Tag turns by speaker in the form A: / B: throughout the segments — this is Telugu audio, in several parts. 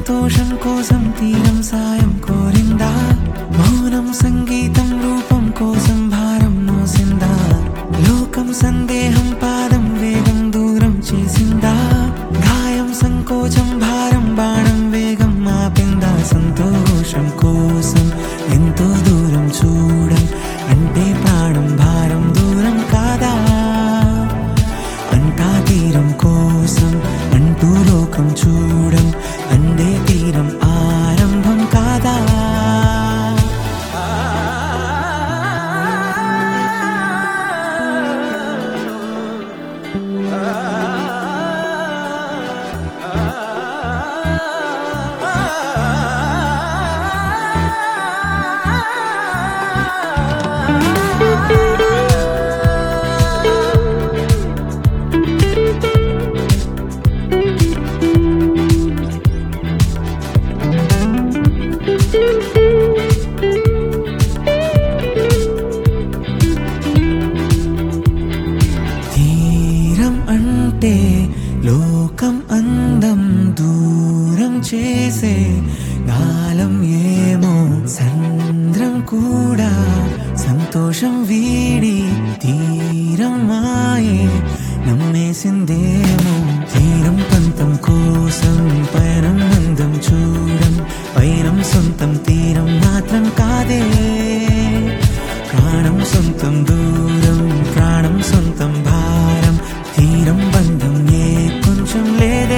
A: సంతోషం కోసం తీరం సాయం కోరిందా మౌనం సంగీతం రూపం కోసం భారం మోసిందా లోకం సందేహం పాదం వేగం దూరం చేసిందా గాయం సంకోచం భారం బాణం వేగం ఆపిందా సంతోషం కోసం ఎంతో దూరం చూడం అంటే ప్రాణం భారం దూరం కాదా అంటా తీరం కోసం అంటూ లోకం చూడం అందే తీరం ఆరంభం కాదా తీరం అంటే లోకం అందం దూరం చేసే గాలం ఏమో సంద్రం కూడా సంతోషం వీడి తీరం మాయే నమ్మేసిందేమో తీరం పంతం కోసం పయనం అందం చూడం పయనం సొంతం తీరం మాత్రం కాదే ప్రాణం సొంతం దూరం ప్రాణం సొంతం భారం తీరం బంధం ఏ కొంచెం లేదే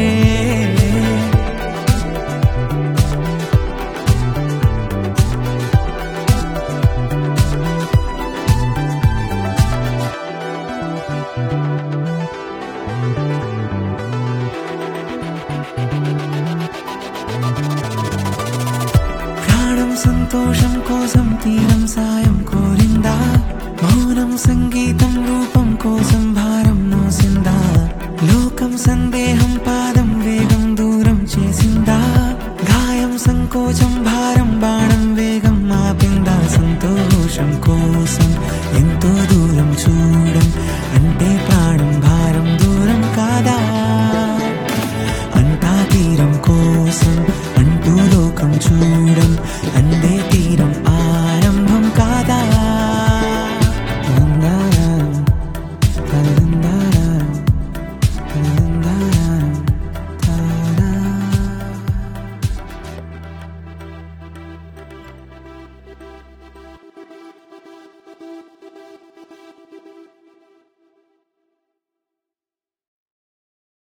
A: ప్రాణం సంతోషం కోసం తీరం సాయం కోరిందా మౌనం సంగీతం రూపం కోసం భారం మోసిందా లోకం సందేహం పాదం వేగం దూరం చేసిందా గాయం సంకోచం భారం బాణం వేగం ఆపిందా సంతోషం కోసం ఎంతో దూరం చూడ